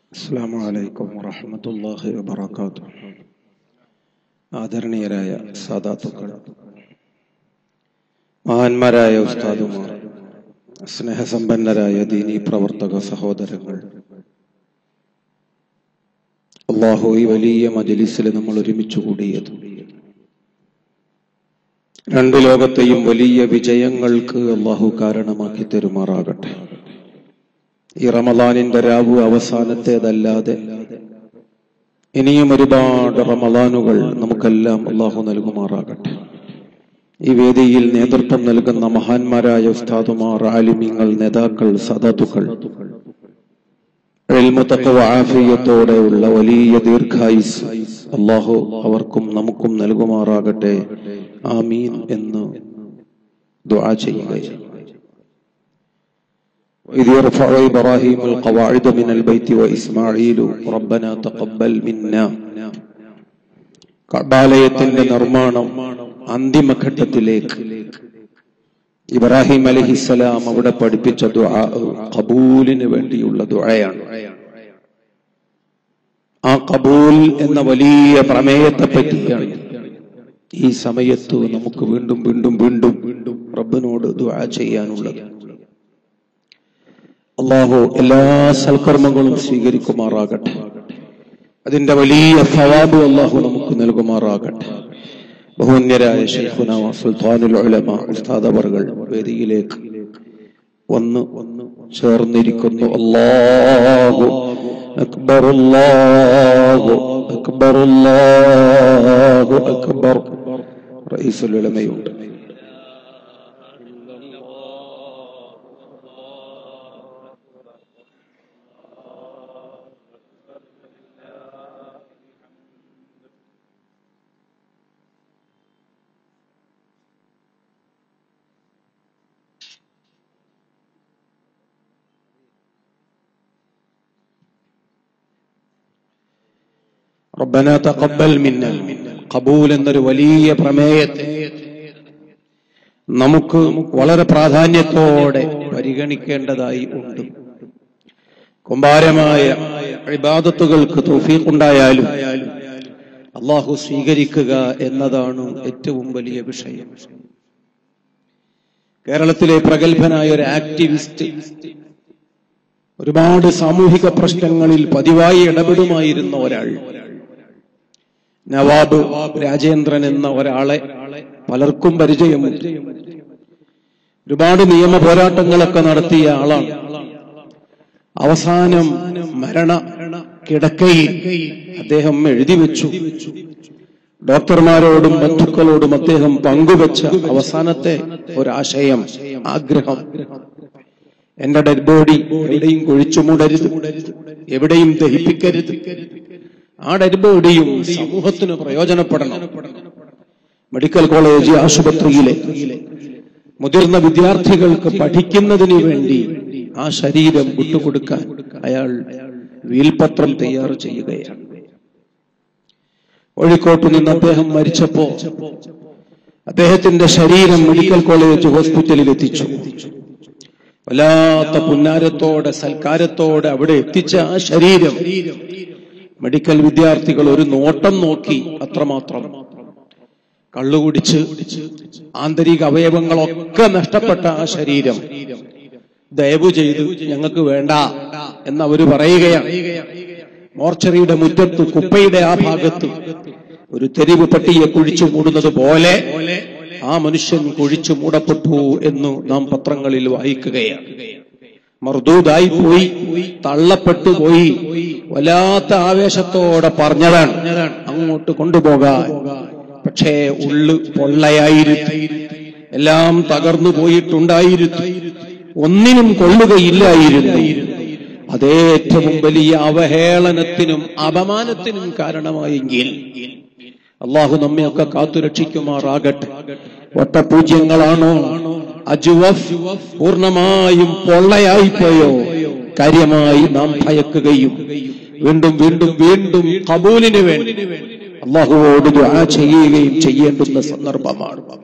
അസ്സാം വലൈക്കും വറഹമത്തല്ലാഹി വബർക്കാത്തു ആദരണീയരായ സാദാത്തുക്കൾ മഹാന്മാരായ ഉസ്താദുമാർ സ്നേഹസമ്പന്നരായ ദീനി പ്രവർത്തക സഹോദരങ്ങൾ അള്ളാഹു ഈ വലിയ മജലിസിൽ നമ്മൾ ഒരുമിച്ച് കൂടിയത് രണ്ട് ലോകത്തെയും വലിയ വിജയങ്ങൾക്ക് അള്ളാഹു കാരണമാക്കി തരുമാറാകട്ടെ ഈ റമദാനിന്റെ രാവു അവസാനത്തേതല്ലാതെ ഇനിയും ഒരുപാട് റമദാനുകൾ നമുക്കെല്ലാം അള്ളാഹു നൽകുമാറാകട്ടെ ഈ വേദിയിൽ നേതൃത്വം നൽകുന്ന മഹാന്മാരായ ഉസ്താദുമാർ ആലിമ്യങ്ങൾ നേതാക്കൾ സദത്തുക്കൾ ആഫിയത്തോടെയുള്ള വലിയ ദീർഘായുസ് അള്ളാഹു അവർക്കും നമുക്കും നൽകുമാറാകട്ടെ ആമീൻ എന്ന് ദുആ ചെയ്യുകയാണ് إذ يرفع إبراهيم القواعد من البيت وإسماعيل ربنا تقبل منا കബാലയത്തിന്റെ നിർമ്മാണം അന്തിമഘട്ടത്തിലേക്ക് ഇബ്രാഹിം അലഹിസലാം അവിടെ പഠിപ്പിച്ച ദുആ കബൂലിന് വേണ്ടിയുള്ള ദുആയാണ് ആ കബൂൽ എന്ന വലിയ പ്രമേയത്തെ പറ്റിയാണ് ഈ സമയത്ത് നമുക്ക് വീണ്ടും വീണ്ടും വീണ്ടും വീണ്ടും റബ്ബിനോട് ദുആ ചെയ്യാനുള്ളത് അള്ളാഹു എല്ലാ സൽക്കർമ്മങ്ങളും സ്വീകരിക്കുമാറാകട്ടെ അതിന്റെ വലിയ സവാബ് അള്ളാഹു നമുക്ക് നൽകുമാറാകട്ടെ ബഹുന്യരായ ഷെയ്ഖുന സുൽത്താനുൽ ഉലമ ഉസ്താദ് അവർകൾ വേദിയിലേക്ക് വന്ന് ചേർന്നിരിക്കുന്നു അല്ലാഹു അക്ബർ അല്ലാഹു അക്ബർ അല്ലാഹു അക്ബർ റഈസുൽ ഉലമയുണ്ട് റബ്ബന തഖബ്ബൽ മിന്ന ഖബൂൽ എന്നൊരു വലിയ പ്രമേയത്തെ നമുക്ക് വളരെ പ്രാധാന്യത്തോടെ പരിഗണിക്കേണ്ടതായി ഉണ്ട് കുമ്പാരമായ ഇബാദത്തുകൾക്ക് തൗഫീഖുണ്ടായാലും അള്ളാഹു സ്വീകരിക്കുക എന്നതാണ് ഏറ്റവും വലിയ വിഷയം കേരളത്തിലെ പ്രഗത്ഭനായ ഒരു ആക്ടിവിസ്റ്റ് ഒരുപാട് സാമൂഹിക പ്രശ്നങ്ങളിൽ പതിവായി ഇടപെടുമായിരുന്ന ഒരാൾ നവാബ് രാജേന്ദ്രൻ എന്ന ഒരാളെ പലർക്കും പരിചയമുണ്ട് ഒരുപാട് നിയമ പോരാട്ടങ്ങളൊക്കെ നടത്തിയ ആളാണ് അവസാനം മരണ കിടക്കയിൽ അദ്ദേഹം എഴുതി വെച്ചു ഡോക്ടർമാരോടും ബന്ധുക്കളോടും അദ്ദേഹം പങ്കുവച്ച അവസാനത്തെ ഒരാശയം ആഗ്രഹം എന്റെ ഡെഡ് ബോഡി എവിടെയും കുഴിച്ചു മൂടരുത് എവിടെയും ദഹിപ്പിക്കരുത് ആ ഡെഡ് ബോഡിയും സമൂഹത്തിന് പ്രയോജനപ്പെടണം മെഡിക്കൽ കോളേജ് ആശുപത്രിയിലെ മുതിർന്ന വിദ്യാർത്ഥികൾക്ക് പഠിക്കുന്നതിന് വേണ്ടി ആ ശരീരം വിട്ടുകൊടുക്കാൻ അയാൾ വീൽപത്രം തയ്യാർ ചെയ്യുകയാണ് കോഴിക്കോട്ട് നിന്ന് അദ്ദേഹം മരിച്ചപ്പോ അദ്ദേഹത്തിന്റെ ശരീരം മെഡിക്കൽ കോളേജ് ഹോസ്പിറ്റലിൽ എത്തിച്ചു വല്ലാത്ത പുന്നാരത്തോടെ സൽക്കാരത്തോടെ അവിടെ എത്തിച്ച ആ ശരീരം മെഡിക്കൽ വിദ്യാർത്ഥികൾ ഒരു നോട്ടം നോക്കി അത്രമാത്രം കള്ളുകുടിച്ച് ആന്തരിക അവയവങ്ങളൊക്കെ നഷ്ടപ്പെട്ട ആ ശരീരം ദയവ് ചെയ്ത് ഞങ്ങൾക്ക് വേണ്ട എന്ന് അവര് പറയുകയാണ് മോർച്ചറിയുടെ മുറ്റത്ത് കുപ്പയുടെ ആ ഭാഗത്ത് ഒരു തെരുവ് പട്ടിയെ കുഴിച്ചു മൂടുന്നത് പോലെ ആ മനുഷ്യൻ കുഴിച്ചു മൂടപ്പെട്ടു എന്ന് നാം പത്രങ്ങളിൽ വായിക്കുകയാണ് മർദൂദായി പോയി തള്ളപ്പെട്ടു പോയി വല്ലാത്ത ആവേശത്തോടെ പറഞ്ഞതാണ് അങ്ങോട്ട് കൊണ്ടുപോകാൻ പക്ഷേ ഉള്ളു പൊള്ളയായിരുന്നു എല്ലാം തകർന്നു പോയിട്ടുണ്ടായിരുന്നു ഒന്നിനും കൊള്ളുകയില്ലായിരുന്നു അതേ ഏറ്റവും വലിയ അവഹേളനത്തിനും അപമാനത്തിനും കാരണമായെങ്കിൽ അള്ളാഹു നമ്മയൊക്കെ കാത്തുരക്ഷിക്കുമാറാകട്ടെ വട്ടപൂജ്യങ്ങളാണോ അജുവഫ് പൂർണ്ണമായും പൊള്ളയായിപ്പോയോ കാര്യമായി നാം ഭയക്കുകയും വീണ്ടും വീണ്ടും വീണ്ടും കബൂലിന് വേണ്ടി അള്ളാഹുവോട് ദുആ ചെയ്യുകയും ചെയ്യേണ്ടുന്ന സന്ദർഭമാണ്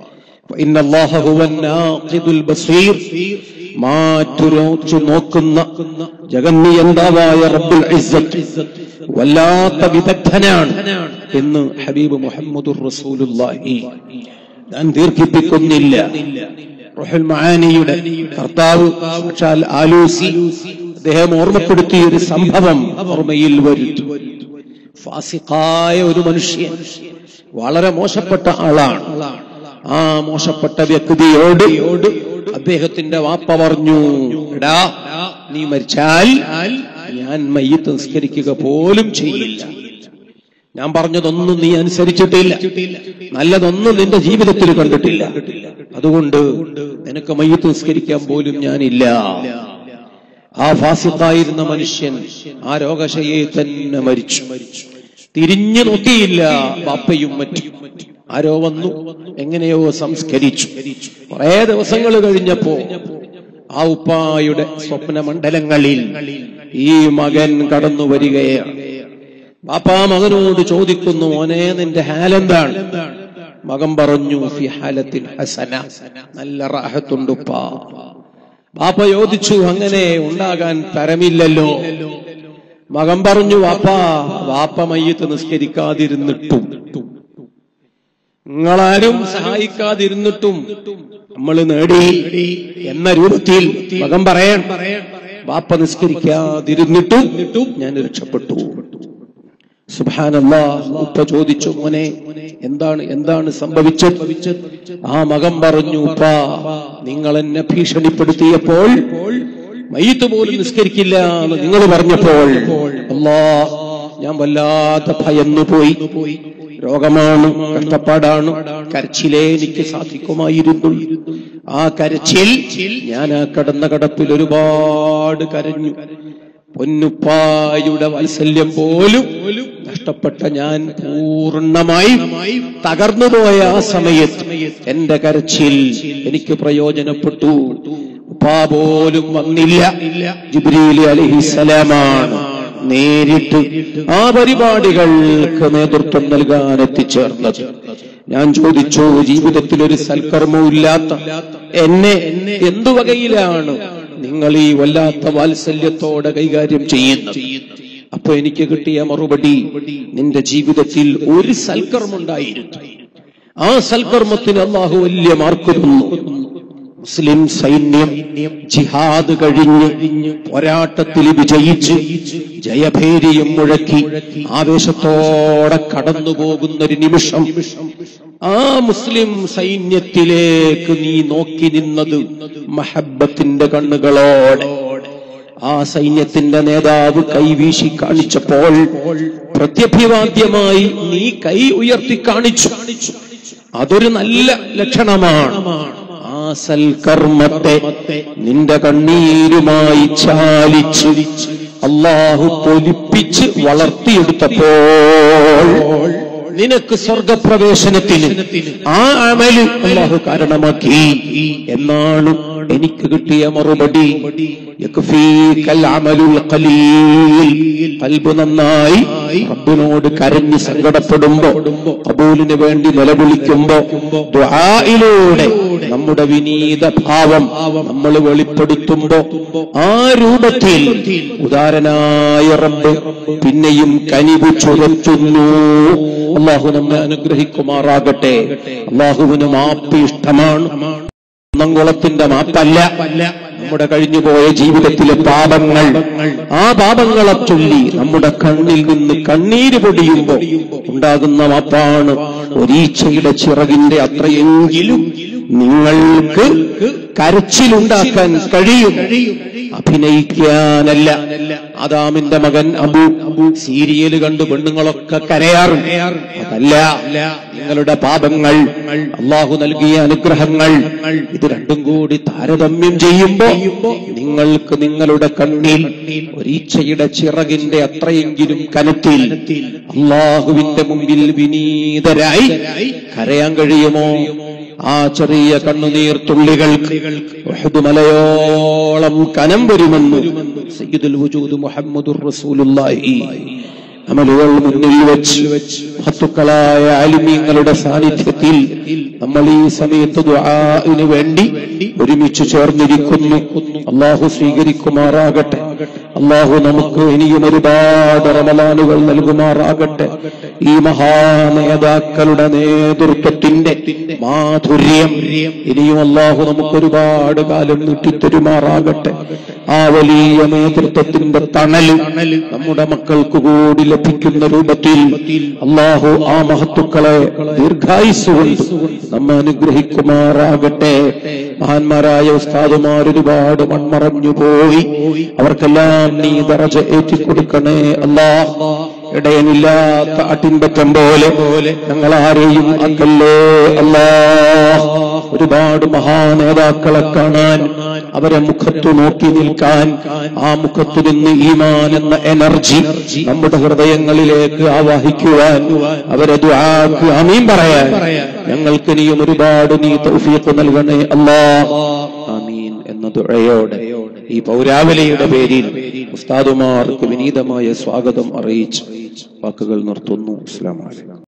فإن الله هو الناقد البصير മാറ്റുരോച്ചു നോക്കുന്ന ജഗന്നിയന്താവായ റബ്ബുൽ ഇസ്സത്ത് വല്ലാത്ത വിദഗ്ധനാണ് എന്ന് ഹബീബ് മുഹമ്മദുർ റസൂലുള്ളാഹി ഞാൻ ദീർഘിപ്പിക്കുന്നില്ല റഹുൽ മഹാനിയുടെ കർത്താവ് സാക്ഷാൽ ആലൂസി അദ്ദേഹം ഓർമ്മപ്പെടുത്തിയ ഒരു സംഭവം ഓർമ്മയിൽ വരുന്നു ഫാസിഖായ ഒരു മനുഷ്യൻ വളരെ മോശപ്പെട്ട ആളാണ് ആ മോശപ്പെട്ട വ്യക്തിയോട് അദ്ദേഹത്തിന്റെ വാപ്പ പറഞ്ഞു എടാ നീ മരിച്ചാൽ ഞാൻ മയ്യത്ത് നിസ്കരിക്കുക പോലും ചെയ്യില്ല ഞാൻ പറഞ്ഞതൊന്നും നീ അനുസരിച്ചിട്ടില്ല നല്ലതൊന്നും നിന്റെ ജീവിതത്തിൽ കണ്ടിട്ടില്ല അതുകൊണ്ട് നിനക്ക് മയ്യത്ത് നിസ്കരിക്കാൻ പോലും ഞാനില്ല ആ ഫാസിഖായിരുന്ന മനുഷ്യൻ ആ രോഗശയെ തന്നെ മരിച്ചു തിരിഞ്ഞു നോക്കിയില്ല ബാപ്പയും മറ്റും ആരോ വന്നു എങ്ങനെയോ സംസ്കരിച്ചു കുറെ ദിവസങ്ങൾ കഴിഞ്ഞപ്പോ ആ ഉപ്പായുടെ സ്വപ്നമണ്ഡലങ്ങളിൽ ഈ മകൻ കടന്നു വരികയാണ് ബാപ്പാ മകനോട് ചോദിക്കുന്നു മോനെ നിന്റെ ഹാലെന്താണ് മകൻ പറഞ്ഞു ഫി ഹാലത്തിൻ ഹസന നല്ല റാഹത്തുണ്ടുപ്പാ ബാപ്പ ചോദിച്ചു അങ്ങനെ ഉണ്ടാകാൻ തരമില്ലല്ലോ മകൻ പറഞ്ഞു വാപ്പാ വാപ്പ മയ്യത്ത് നിസ്കരിക്കാതിരുന്നിട്ടും നിങ്ങളാരും സഹായിക്കാതിരുന്നിട്ടും നമ്മൾ നേടി എന്ന രൂപത്തിൽ മകൻ പറയാൻ വാപ്പ നിസ്കരിക്കാതിരുന്നിട്ടും ഞാൻ രക്ഷപ്പെട്ടു സുബാനല്ലാ ഉപ്പ ചോദിച്ചു മോനെ എന്താണ് എന്താണ് സംഭവിച്ചത് ആ മകൻ പറഞ്ഞു ഉപ്പ നിങ്ങൾ എന്നെ ഭീഷണിപ്പെടുത്തിയപ്പോൾ മയ്യത്ത് പോലും നിസ്കരിക്കില്ല എന്ന് നിങ്ങൾ പറഞ്ഞപ്പോൾ അല്ലാ ഞാൻ വല്ലാത്ത ഭയന്നു പോയി രോഗമാണ് കഷ്ടപ്പാടാണ് കരച്ചിലേ എനിക്ക് സാധിക്കുമായിരുന്നു ആ കരച്ചിൽ ഞാൻ ആ കടന്ന കടപ്പിൽ ഒരുപാട് കരഞ്ഞു പൊന്നുപ്പായുടെ വാത്സല്യം പോലും നഷ്ടപ്പെട്ട ഞാൻ പൂർണ്ണമായി തകർന്നുപോയ ആ സമയത്ത് എന്റെ കരച്ചിൽ എനിക്ക് പ്രയോജനപ്പെട്ടു ഉപ്പാ പോലും വന്നില്ല ജിബ്രീൽ അലഹിസലാമാണ് നേരിട്ട് ആ പരിപാടികൾക്ക് നേതൃത്വം നൽകാൻ എത്തിച്ചേർന്നത് ഞാൻ ചോദിച്ചു ജീവിതത്തിൽ ഒരു സൽക്കർമ്മവും ഇല്ലാത്ത എന്നെ എന്തു വകയിലാണ് നിങ്ങൾ ഈ വല്ലാത്ത വാത്സല്യത്തോടെ കൈകാര്യം ചെയ്യുന്നത് അപ്പൊ എനിക്ക് കിട്ടിയ മറുപടി നിന്റെ ജീവിതത്തിൽ ഒരു സൽക്കർമ്മുണ്ടായിരുന്നു ആ സൽക്കർമ്മത്തിന് അള്ളാഹു വലിയ മാർക്ക് തന്നു മുസ്ലിം സൈന്യം ജിഹാദ് കഴിഞ്ഞ് പോരാട്ടത്തിൽ വിജയിച്ച് ജയഭേരിയും മുഴക്കി ആവേശത്തോടെ കടന്നു പോകുന്ന ഒരു നിമിഷം ആ മുസ്ലിം സൈന്യത്തിലേക്ക് നീ നോക്കി നിന്നത് മഹബത്തിന്റെ കണ്ണുകളോടെ ആ സൈന്യത്തിന്റെ നേതാവ് കൈവീശി കാണിച്ചപ്പോൾ പ്രത്യഭിവാദ്യമായി നീ കൈ ഉയർത്തി കാണിച്ചു അതൊരു നല്ല ലക്ഷണമാണ് ആ സൽക്കർമ്മത്തെ നിന്റെ കണ്ണീരുമായി ചാലിച്ച് അള്ളാഹു പൊലിപ്പിച്ച് വളർത്തിയെടുത്തപ്പോൾ നിനക്ക് സ്വർഗപ്രവേശനത്തിന് ആ അമല് അള്ളാഹു കാരണമാക്കി എന്നാണ് എനിക്ക് കിട്ടിയ മറുപടി യക്ഫീകൽ അമലുൽ ഖലീൽ. കൽബ് നന്നായി റബ്ബിനോട് കരഞ്ഞ് സങ്കടപ്പെടുമ്പോ കബൂലിന് വേണ്ടി നിലവിളിക്കുമ്പോ ദുആയിലൂടെ നമ്മുടെ വിനീത ഭാവം നമ്മൾ വെളിപ്പെടുത്തുമ്പോ ആ രൂപത്തിൽ ഉദാരനായ റബ്ബ് പിന്നെയും കനിവ് ചുരത്തുന്നു അള്ളാഹു നമ്മെ അനുഗ്രഹിക്കുമാറാകട്ടെ അള്ളാഹുവിന് മാപ്പ് ഇഷ്ടമാണ് കുന്നംകുളത്തിന്റെ മാപ്പല്ല നമ്മുടെ കഴിഞ്ഞുപോയ ജീവിതത്തിലെ പാപങ്ങൾ ആ പാപങ്ങളെ ചൊല്ലി നമ്മുടെ കണ്ണിൽ നിന്ന് കണ്ണീര് പൊടിയുമ്പോ ഉണ്ടാകുന്ന മാപ്പാണ് ഒരീച്ചയുടെ ചിറകിന്റെ അത്രയെങ്കിലും നിങ്ങൾക്ക് കരച്ചിലുണ്ടാക്കാൻ കഴിയും അഭിനയിക്കാനല്ല ആദാമിന്റെ മകൻ അബു അബു സീരിയല് കണ്ട് പെണ്ണുങ്ങളൊക്കെ കരയാറും അതല്ല നിങ്ങളുടെ പാപങ്ങൾ അള്ളാഹു നൽകിയ അനുഗ്രഹങ്ങൾ ഇത് രണ്ടും കൂടി താരതമ്യം ചെയ്യുമ്പോ നിങ്ങൾക്ക് നിങ്ങളുടെ കണ്ണിൽ ഒരീച്ചയുടെ ചിറകിന്റെ അത്രയെങ്കിലും കനത്തിൽ അള്ളാഹുവിന്റെ മുമ്പിൽ വിനീതരായി കരയാൻ കഴിയുമോ ആ ചെറിയ കണ്ണുനീർ തുള്ളികൾക്ക് ഉഹദ് മലയോളം കനം വരുമെന്ന് സയ്യിദുൽ വജൂദ് മുഹമ്മദുർ റസൂലുള്ളാഹി അമലുകൾ മുന്നിൽ വെച്ച് മഹത്തുക്കളായ ആലിമീങ്ങളുടെ സാന്നിധ്യത്തിൽ നമ്മൾ ഈ സമയത്ത് ദുആഇന് വേണ്ടി ഒരുമിച്ച് ചേർന്നിരിക്കുന്നു അള്ളാഹു സ്വീകരിക്കുമാറാകട്ടെ അള്ളാഹു നമുക്ക് ഇനിയും ഒരുപാട് റമലാനുകൾ നൽകുമാറാകട്ടെ ഈ മഹാനേതാക്കളുടെ നേതൃത്വത്തിന്റെ മാധുര്യം ഇനിയും അള്ളാഹു നമുക്ക് ഒരുപാട് കാലം നീട്ടിത്തരുമാറാകട്ടെ ആ വലിയ നേതൃത്വത്തിന്റെ തണല് നമ്മുടെ മക്കൾക്ക് കൂടി ലഭിക്കുന്ന രൂപത്തിൽ അള്ളാഹു ആ മഹത്തുക്കളെ ദീർഘായുസ് കൊണ്ട് നമ്മെ അനുഗ്രഹിക്കുമാറാകട്ടെ മഹാന്മാരായ ഉസ്താദുമാർ ഒരുപാട് മൺമറഞ്ഞു പോയി അവർക്കെല്ലാം നീ ദറജ ഏറ്റിക്കൊടുക്കണേ അല്ലാ ഇടയനില്ലാത്ത അട്ടിൻപറ്റം പോലെ ഞങ്ങൾ ആരെയും അക്കല്ലേ അല്ലാ ഒരുപാട് മഹാനേതാക്കളെ കാണാൻ അവരെ മുഖത്തു നോക്കി നിൽക്കാൻ ആ മുഖത്തു നിന്ന് ഈമാൻ എന്ന എനർജി നമ്മുടെ ഹൃദയങ്ങളിലേക്ക് ആവാഹിക്കുവാൻ അവരെ ദുആക്ക് അമീൻ പറയാൻ ഞങ്ങൾക്ക് ഇനിയും ഒരുപാട് നീ തൗഫീഖ് നൽകണേ അല്ലാ ആമീൻ എന്ന ദുഴയോടെ ഈ പൗരാവലിയുടെ പേരിൽ ഉസ്താദുമാർക്ക് വിനീതമായ സ്വാഗതം അറിയിച്ച് വാക്കുകൾ നിർത്തുന്നു അസ്സലാമു അലൈക്കും